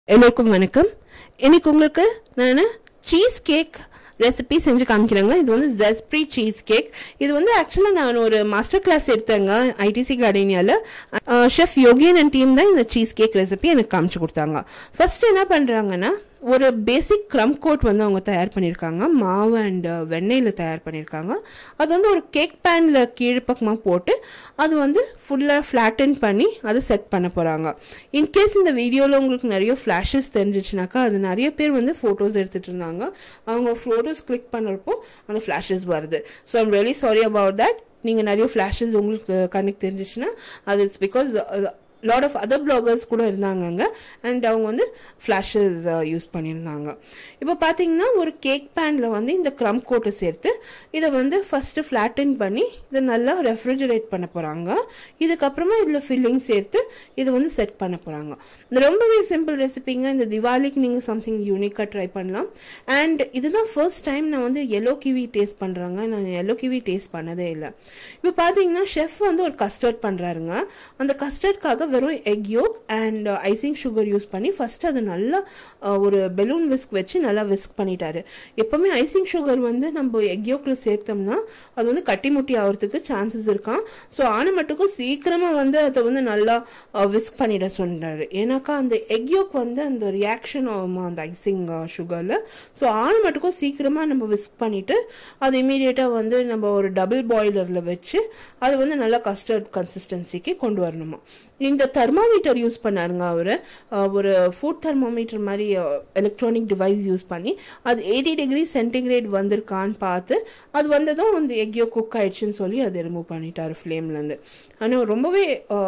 எல்லோருக்கும் வணக்கம் இன்னைக்கு உங்களுக்கு நான் சீஸ் கேக் ரெசிபி செஞ்சு காமிக்கிறேங்க இது வந்து ஜெஸ்ப்ரி சீஸ் கேக் இது வந்து ஆக்சுவலாக நான் ஒரு மாஸ்டர் கிளாஸ் எடுத்தேங்க ஐடிசி கார்டேனியாவில் ஷெஃப் யோகியன் அண்ட் டீம் தான் இந்த சீஸ் கேக் ரெசிபி எனக்கு காமிச்சு கொடுத்தாங்க ஃபர்ஸ்ட் என்ன பண்ணுறாங்கன்னா ஒரு பேசிக் க்ரம் கோட் வந்து அவங்க தயார் பண்ணியிருக்காங்க மாவு அண்ட் வெண்ணெயில் தயார் பண்ணியிருக்காங்க அது வந்து ஒரு கேக் பேனில் கீழ்ப்பக்கமாக போட்டு அது வந்து ஃபுல்லாக ஃப்ளாட்டன் பண்ணி அதை செட் பண்ண போகிறாங்க இன்கேஸ் இந்த வீடியோவில் உங்களுக்கு நிறைய ஃப்ளாஷஸ் தெரிஞ்சிச்சுனாக்கா அது நிறைய பேர் வந்து ஃபோட்டோஸ் எடுத்துகிட்டு இருந்தாங்க அவங்க ஃபோட்டோஸ் கிளிக் பண்ணுறப்போ அந்த ஃப்ளாஷஸ் வருது so I'm really sorry about that நீங்கள் நிறைய ஃப்ளாஷஸ் உங்களுக்கு கண்ணுக்கு தெரிஞ்சிச்சுன்னா அது it's because lot of other bloggers கூட இருந்தாங்க அங்கே அண்ட் அவங்க வந்து ஃப்ளாஷஸ் யூஸ் பண்ணியிருந்தாங்க இப்போ பார்த்தீங்கன்னா ஒரு கேக் பேனில் வந்து இந்த க்ரம் கோட்டை சேர்த்து இதை வந்து ஃபஸ்ட்டு ஃப்ளாட்டன் பண்ணி இதை நல்லா ரெஃப்ரிஜரேட் பண்ண போகிறாங்க இதுக்கப்புறமா இதில் ஃபில்லிங் சேர்த்து இதை வந்து செட் பண்ண போகிறாங்க இந்த ரொம்பவே சிம்பிள் ரெசிபிங்க இந்த திவாலிக்கு நீங்கள் சம்திங் யூனிக்காக ட்ரை பண்ணலாம் அண்ட் இதுதான் ஃபர்ஸ்ட் டைம் நான் வந்து எல்லோ கிவி டேஸ்ட் பண்ணுறாங்க நான் எல்லோ கிவி டேஸ்ட் பண்ணதே இல்லை இப்போ பார்த்தீங்கன்னா ஷெஃப் வந்து ஒரு கஸ்டர்ட் பண்ணுறாருங்க அந்த கஸ்டர்ட்காக வெறும் egg yolk and icing sugar use பண்ணி ஃபர்ஸ்ட் அதை நல்லா ஒரு பெலூன் விஸ்க் வச்சு நல்லா விஸ்க் பண்ணிட்டாரு எப்பவுமே ஐசிங் சுகர் வந்து நம்ம எக் யோக்கில் சேர்த்தோம்னா அது வந்து கட்டி முட்டி ஆகிறதுக்கு சான்சஸ் இருக்கான் ஸோ ஆன மட்டுக்கும் சீக்கிரமாக வந்து அதை வந்து நல்லா விஸ்க் பண்ணிட சொன்னாரு ஏன்னாக்கா அந்த எக் யோக் வந்து அந்த ரியாக்ஷன் ஆகுமா அந்த ஐசிங் சுகரில் ஸோ ஆன மட்டுக்கும் சீக்கிரமாக நம்ம விஸ்க் பண்ணிட்டு அது இமீடியட்டாக வந்து நம்ம ஒரு டபுள் பாய்லரில் வச்சு அது வந்து நல்லா கஸ்டர்ட் கன்சிஸ்டன்சிக்கு கொண்டு வரணுமா இந்த தெர்மாமீட்டர் யூஸ் பண்ணாருங்க அவர் ஒரு ஃபுட் தெர்மாமீட்டர் மாதிரி எலக்ட்ரானிக் டிவைஸ் யூஸ் பண்ணி அது எயிட்டி டிகிரி சென்டிகிரேட் வந்திருக்கான்னு பார்த்து அது வந்ததும் அந்த எக்யோ குக் ஆயிடுச்சுன்னு சொல்லி அதை ரிமூவ் பண்ணிட்டாரு ஃப்ளேம்லேருந்து ஆனால் ரொம்பவே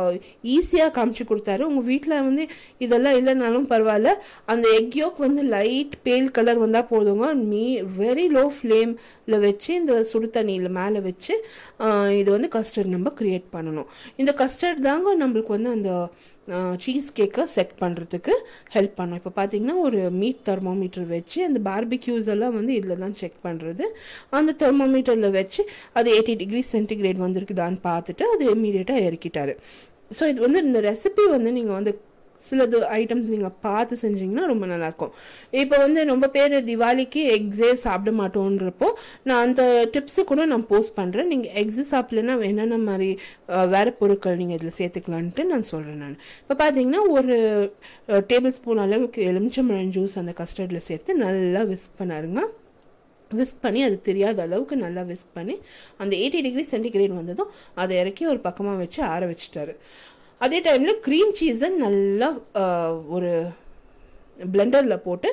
ஈஸியாக காமிச்சு கொடுத்தாரு உங்கள் வீட்டில் வந்து இதெல்லாம் இல்லைனாலும் பரவாயில்ல அந்த எக்யோக் வந்து லைட் பேல் கலர் வந்தால் போதுங்க மீ வெரி லோ ஃப்ளேமில் வச்சு இந்த சுடு தண்ணியில் மேலே வச்சு இது வந்து கஸ்டர்ட் நம்ம க்ரியேட் பண்ணணும் இந்த கஸ்டர்ட் தாங்க நம்மளுக்கு வந்து அந்த சீஸ் கேக்கை செட் பண்ணுறதுக்கு ஹெல்ப் பண்ணும் இப்போ பார்த்தீங்கன்னா ஒரு மீட் தெர்மோமீட்டர் வச்சு அந்த பார்பிக்யூஸ் எல்லாம் வந்து இதில் தான் செக் பண்ணுறது அந்த தெர்மோமீட்டரில் வச்சு அது எயிட்டி டிகிரி சென்டிகிரேட் வந்திருக்குதான்னு பார்த்துட்டு அது இம்மீடியட்டாக இறக்கிட்டாரு ஸோ இது வந்து இந்த ரெசிபி வந்து நீங்கள் வந்து சிலது ஐட்டம்ஸ் நீங்கள் பார்த்து செஞ்சீங்கன்னா ரொம்ப நல்லாயிருக்கும் இப்போ வந்து ரொம்ப பேர் திவாலிக்கு எக்ஸே சாப்பிட மாட்டோன்றப்போ நான் அந்த டிப்ஸு கூட நான் போஸ்ட் பண்ணுறேன் நீங்கள் எக்ஸு சாப்பிட்லன்னா என்னென்ன மாதிரி வேறு பொருட்கள் நீங்கள் இதில் சேர்த்துக்கலான்ட்டு நான் சொல்கிறேன் நான் இப்போ பார்த்தீங்கன்னா ஒரு டேபிள் ஸ்பூன் அளவுக்கு எலுமிச்சம்பழம் ஜூஸ் அந்த கஸ்டர்டில் சேர்த்து நல்லா விஸ்க் பண்ணாருங்க விஸ்க் பண்ணி அது தெரியாத அளவுக்கு நல்லா விஸ்க் பண்ணி அந்த எயிட்டி டிகிரி சென்டிகிரேட் வந்ததும் அதை இறக்கி ஒரு பக்கமாக வச்சு ஆற வச்சுட்டாரு அதே டைமில் க்ரீம் சீஸை நல்லா ஒரு பிளெண்டரில் போட்டு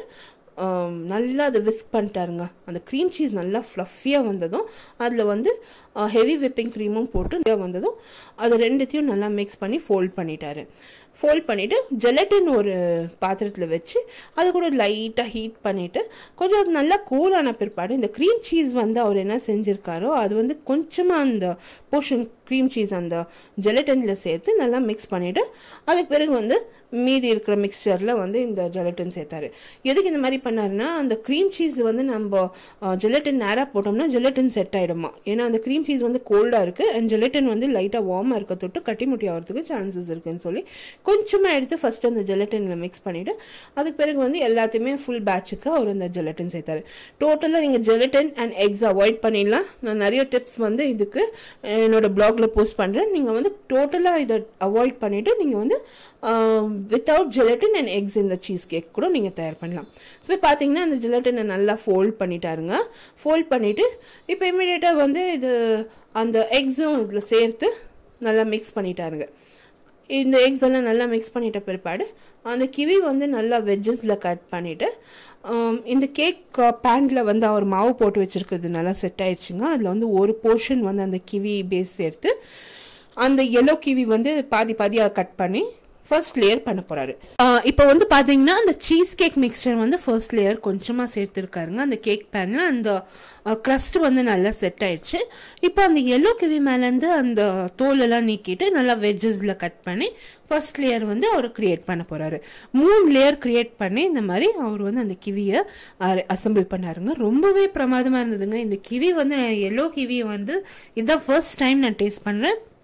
நல்லா அதை விஸ்க் பண்ணிட்டாருங்க அந்த க்ரீம் சீஸ் நல்லா ஃப்ளஃபியாக வந்ததும் அதில் வந்து ஹெவி விப்பிங் க்ரீமும் போட்டு வந்ததும் அது ரெண்டுத்தையும் நல்லா மிக்ஸ் பண்ணி ஃபோல்ட் பண்ணிட்டாரு ஃபோல்ட் பண்ணிவிட்டு ஜெலட்டின் ஒரு பாத்திரத்தில் வச்சு அது கூட லைட்டாக ஹீட் பண்ணிவிட்டு கொஞ்சம் அது நல்லா கூலான பிற்பாடு இந்த க்ரீம் சீஸ் வந்து அவர் என்ன செஞ்சுருக்காரோ அது வந்து கொஞ்சமாக அந்த போர்ஷன் க்ரீம் சீஸ் அந்த ஜெலட்டினில் சேர்த்து நல்லா மிக்ஸ் பண்ணிவிட்டு அதுக்கு பிறகு வந்து மீதி இருக்கிற மிக்சரில் வந்து இந்த ஜெலட்டின் சேர்த்தாரு எதுக்கு இந்த மாதிரி பண்ணாருன்னா அந்த க்ரீம் சீஸ் வந்து நம்ம ஜெலட்டின் நேராக போட்டோம்னா ஜெலட்டின் செட் ஆகிடுமா ஏன்னா அந்த க்ரீம் சீஸ் வந்து கோல்டாக இருக்குது அண்ட் ஜெலட்டின் வந்து லைட்டாக வார்மாக இருக்க தொட்டு கட்டி முட்டி ஆகிறதுக்கு சான்சஸ் இருக்குன்னு சொல்லி கொஞ்சமாக எடுத்து ஃபஸ்ட்டு அந்த ஜெலட்டினில் மிக்ஸ் பண்ணிவிட்டு அதுக்கு பிறகு வந்து எல்லாத்தையுமே ஃபுல் பேட்சுக்கு அவர் அந்த ஜெலட்டின் சேர்த்தாரு டோட்டலாக நீங்கள் ஜெலட்டின் அண்ட் எக்ஸ் அவாய்ட் பண்ணிடலாம் நான் நிறைய டிப்ஸ் வந்து இதுக்கு என்னோட பிளாக்ல போஸ்ட் பண்ணுறேன் நீங்கள் வந்து டோட்டலாக இதை அவாய்ட் பண்ணிவிட்டு நீங்கள் வந்து வித்தவுட் ஜெலட்டின் அண்ட் எக்ஸ் இந்த சீஸ் கேக் கூட நீங்கள் தயார் பண்ணலாம் ஸோ பார்த்தீங்கன்னா அந்த ஜெலட்டினை நல்லா ஃபோல்ட் பண்ணிட்டாருங்க ஃபோல்ட் பண்ணிவிட்டு இப்போ இமீடியட்டாக வந்து இது அந்த எக்ஸும் இதில் சேர்த்து நல்லா மிக்ஸ் பண்ணிட்டாருங்க இந்த எக்ஸ் எல்லாம் நல்லா மிக்ஸ் பண்ணிட்ட பிற்பாடு அந்த கிவி வந்து நல்லா வெஜ்ஜஸில் கட் பண்ணிவிட்டு இந்த கேக் பேனில் வந்து அவர் மாவு போட்டு வச்சுருக்கிறது நல்லா செட் ஆயிடுச்சுங்க அதில் வந்து ஒரு போர்ஷன் வந்து அந்த கிவி பேஸ் சேர்த்து அந்த எல்லோ கிவி வந்து பாதி பாதியாக கட் பண்ணி ஃபர்ஸ்ட் லேயர் பண்ண போறாரு இப்போ வந்து பாத்தீங்கன்னா அந்த சீஸ் கேக் மிக்சர் வந்து ஃபர்ஸ்ட் லேயர் கொஞ்சமா சேர்த்துருக்காருங்க அந்த கேக் பேன்ல அந்த க்ரஸ்ட் வந்து நல்லா செட் ஆயிடுச்சு இப்போ அந்த எல்லோ கிவி மேலேருந்து அந்த தோல் எல்லாம் நீக்கிட்டு நல்லா வெஜ்ஜஸ்ல கட் பண்ணி ஃபர்ஸ்ட் லேயர் வந்து அவர் கிரியேட் பண்ண போறாரு மூணு லேயர் கிரியேட் பண்ணி இந்த மாதிரி அவர் வந்து அந்த கிவியை அசம்பிள் பண்ணாருங்க ரொம்பவே பிரமாதமா இருந்ததுங்க இந்த கிவி வந்து எல்லோ கிவி வந்து இதான் ஃபர்ஸ்ட் டைம் நான் டேஸ்ட் பண்றேன்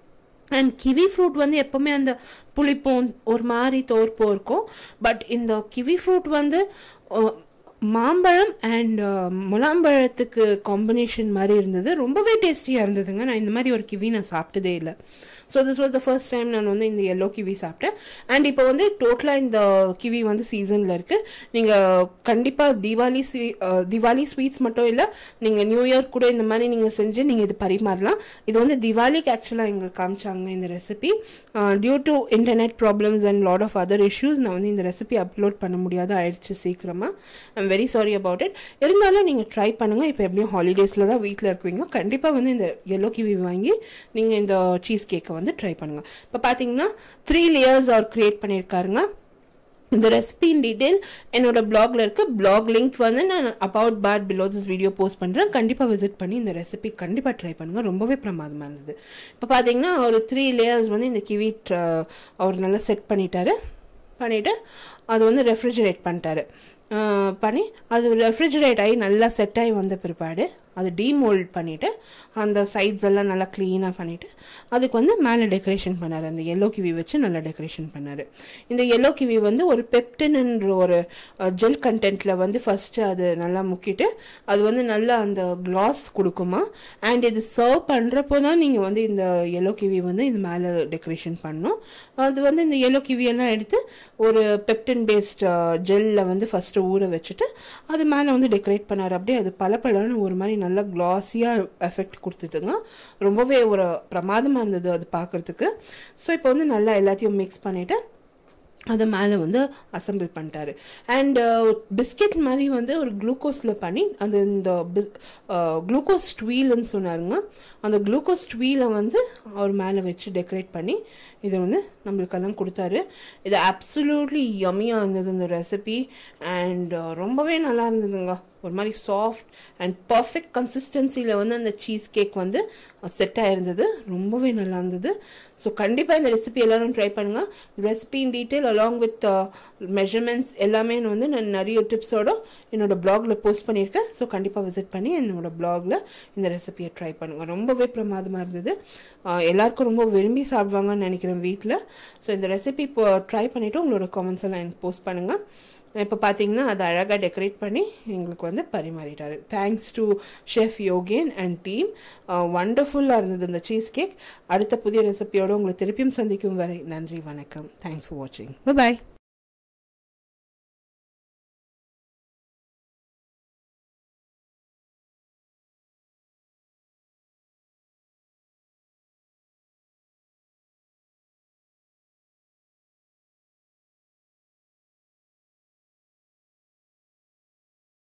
அண்ட் கிவி ஃப்ரூட் வந்து எப்போவுமே அந்த புளிப்பும் ஒரு மாதிரி தோற்பும் இருக்கும் பட் இந்த கிவி ஃப்ரூட் வந்து அஹ், மாம்பழம் அண்ட் முலாம்பழத்துக்கு காம்பினேஷன் மாதிரி இருந்தது ரொம்பவே டேஸ்டியாக இருந்ததுங்க நான் இந்த மாதிரி ஒரு கிவி நான் சாப்பிட்டதே இல்லை so this was the first time நான் வந்து இந்த எல்லோ கிவி சாப்பிட்டேன் அண்ட் இப்போ வந்து டோட்டலாக இந்த கிவி வந்து சீசனில் இருக்குது நீங்கள் கண்டிப்பாக தீபாவளி ஸ்வீ அஹ், தீபாவளி ஸ்வீட்ஸ் மட்டும் இல்லை நீங்கள் நியூ இயர் கூட இந்த மாதிரி நீங்கள் செஞ்சு நீங்கள் இது பரிமாறலாம் இது வந்து திவாலிக்கு ஆக்சுவலாக எங்களுக்கு காமிச்சாங்க இந்த recipe due to internet problems and lot of other issues நான் வந்து இந்த ரெசிபி அப்லோட் பண்ண முடியாத ஆயிடுச்சு சீக்கிரமாக I'm very sorry about it இருந்தாலும் நீங்கள் ட்ரை பண்ணுங்கள் இப்போ எப்படியும் ஹாலிடேஸில் தான் வீட்டில் இருக்குவீங்க கண்டிப்பாக வந்து இந்த எல்லோ கிவி வாங்கி நீங்கள் இந்த சீஸ் கேக்கை வந்து ட்ரை பண்ணுங்கள் இப்போ பார்த்தீங்கன்னா த்ரீ லேயர்ஸ் அவர் கிரியேட் பண்ணியிருக்காருங்க இந்த ரெசிபி இன் டீட்டெயில் என்னோட பிளாக்ல இருக்கு பிளாக் லிங்க் வந்து நான் about bad below this video போஸ்ட் பண்ணுறேன் கண்டிப்பாக விசிட் பண்ணி இந்த ரெசிபி கண்டிப்பாக ட்ரை பண்ணுங்க ரொம்பவே பிரமாதமாக இருந்தது இப்போ பார்த்தீங்கன்னா ஒரு த்ரீ லேயர்ஸ் வந்து இந்த கிவி அவர் நல்லா செட் பண்ணிட்டாரு பண்ணிவிட்டு அது வந்து ரெஃப்ரிஜரேட் பண்ணிட்டாரு அஹ் பண்ணி அது ரெஃப்ரிஜரேட் ஆகி நல்லா செட் ஆகி வந்த பிற்பாடு அது டீமோல்ட் பண்ணிவிட்டு அந்த சைட்ஸ் எல்லாம் நல்லா க்ளீனாக பண்ணிவிட்டு அதுக்கு வந்து மேலே டெக்கரேஷன் பண்ணார் அந்த எல்லோ கிவி வச்சு நல்லா டெக்கரேஷன் பண்ணார் இந்த எல்லோ கிவி வந்து ஒரு பெப்டின்ன்ற ஒரு ஜெல் கண்டென்ட்டில் வந்து ஃபஸ்ட்டு அது நல்லா முக்கிட்டு அது வந்து நல்லா அந்த கிளாஸ் கொடுக்குமா அண்ட் இது சர்வ் பண்ணுறப்போ தான் நீங்கள் வந்து இந்த எல்லோ கிவி வந்து இது மேலே டெக்கரேஷன் பண்ணணும் அது வந்து இந்த எல்லோ கிவி எல்லாம் எடுத்து ஒரு பெப்டின் பேஸ்ட் ஜெல்லில் வந்து ஃபஸ்ட்டு ஊற வச்சுட்டு அது மேலே வந்து டெக்கரேட் பண்ணார் அப்படியே அது பளபளன்னு ஒரு மாதிரி நல்லா கிளாஸியாக எஃபெக்ட் கொடுத்துதுங்க ரொம்பவே ஒரு பிரமாதமாக இருந்தது அது பார்க்குறதுக்கு ஸோ இப்போ வந்து நல்லா எல்லாத்தையும் மிக்ஸ் பண்ணிவிட்டு அதை மேலே வந்து அசம்பிள் பண்ணிட்டாரு அண்ட் பிஸ்கெட் மாதிரி வந்து ஒரு குளுக்கோஸில் பண்ணி அது இந்த குளுக்கோஸ் ட்வீல்னு சொன்னாருங்க அந்த குளுக்கோஸ் ட்வீலை வந்து அவர் மேலே வச்சு டெக்கரேட் பண்ணி இதை வந்து நம்மளுக்கெல்லாம் கொடுத்தாரு இது அப்சல்யூட்லி யம்மியாக இருந்தது இந்த ரெசிபி அண்ட் ரொம்பவே நல்லா இருந்ததுங்க ஒரு மாதிரி சாஃப்ட் அண்ட் பர்ஃபெக்ட் கன்சிஸ்டன்சியில் வந்து அந்த சீஸ் கேக் வந்து செட் ஆயிருந்தது ரொம்பவே நல்லா இருந்தது ஸோ கண்டிப்பாக இந்த ரெசிபி எல்லாரும் ட்ரை பண்ணுங்க recipe in detail along with measurements எல்லாமே வந்து நான் நிறைய டிப்ஸோட என்னோட பிளாக்ல போஸ்ட் பண்ணியிருக்கேன் ஸோ கண்டிப்பாக விசிட் பண்ணி என்னோட பிளாக்ல இந்த ரெசிபியை ட்ரை பண்ணுங்க ரொம்பவே பிரமாதமாக இருந்தது அஹ் எல்லாருக்கும் ரொம்ப விரும்பி சாப்பிடுவாங்கன்னு நினைக்கிறேன் வீட்டில் ஸோ இந்த ரெசிபி இப்போ ட்ரை பண்ணிவிட்டு உங்களோட காமெண்ட்ஸ் எல்லாம் எனக்கு போஸ்ட் பண்ணுங்கள் இப்போ பார்த்தீங்கன்னா அதை அழகாக டெக்கரேட் பண்ணி எங்களுக்கு வந்து பரிமாறிட்டாரு thanks to chef Yogen and team வண்டர்ஃபுல்லாக இருந்தது இந்த சீஸ் கேக் அடுத்த புதிய ரெசிபியோடு உங்களை திருப்பியும் சந்திக்கும் வரை நன்றி வணக்கம் தேங்க்ஸ் ஃபார் வாட்சிங் பாய்